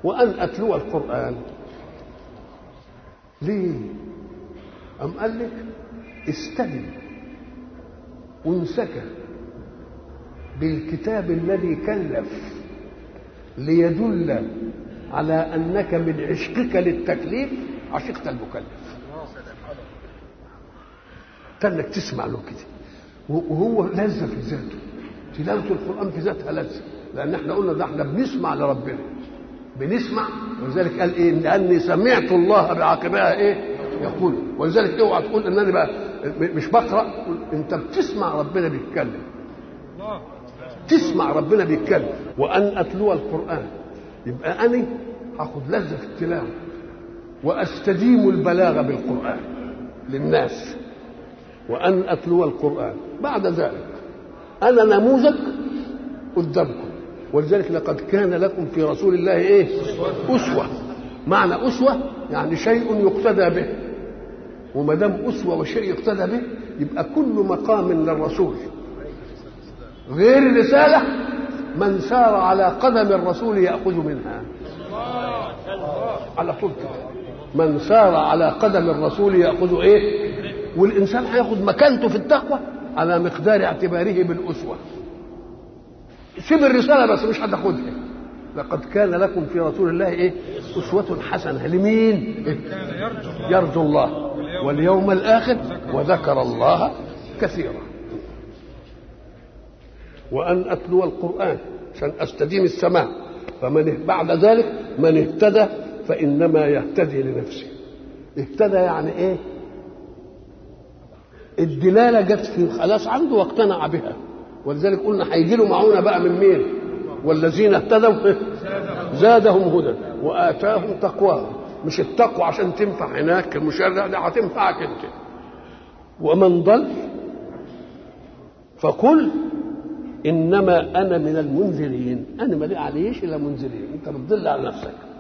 وأن أتلو القرآن ليه؟ أم قال لك استلم وانسكى بالكتاب الذي كلف ليدل على أنك من عشقك للتكليف عشقت المكلف تنك تسمع له كده وهو لذة في ذاته تلاوة القرآن في ذاتها لذة لأن احنا قلنا ده احنا بنسمع لربنا بنسمع ولذلك قال ايه لأني سمعت الله بعاقبها ايه يقول ولذلك اوعى تقول ان انا بقى مش بقرا انت بتسمع ربنا بيتكلم تسمع ربنا بيتكلم وان اتلو القران يبقى انا هاخد لذه في التلاوه واستديم البلاغه بالقران للناس وان اتلو القران بعد ذلك انا نموذج قدامكم ولذلك لقد كان لكم في رسول الله ايه اسوه معنى اسوه يعني شيء يقتدى به وما دام اسوه وشيء يقتدى به يبقى كل مقام للرسول غير الرساله من سار على قدم الرسول ياخذ منها على طول كده من سار على قدم الرسول ياخذ ايه والانسان هياخد مكانته في التقوى على مقدار اعتباره بالاسوه سيب الرساله بس مش هتاخدها لقد كان لكم في رسول الله ايه اسوه حسنه لمين إيه؟ يرجو الله واليوم الاخر وذكر الله كثيرا وان اتلو القران عشان استديم السماع فمن بعد ذلك من اهتدى فانما يهتدي لنفسه اهتدى يعني ايه الدلاله جت في خلاص عنده واقتنع بها ولذلك قلنا هيجي له معونه بقى من مين والذين اهتدوا زادهم هدى واتاهم تقواهم مش التقوى عشان تنفع هناك المشرع ده هتنفعك انت ومن ضل فقل انما انا من المنذرين انا ما عليش الا منذرين انت بتضل على نفسك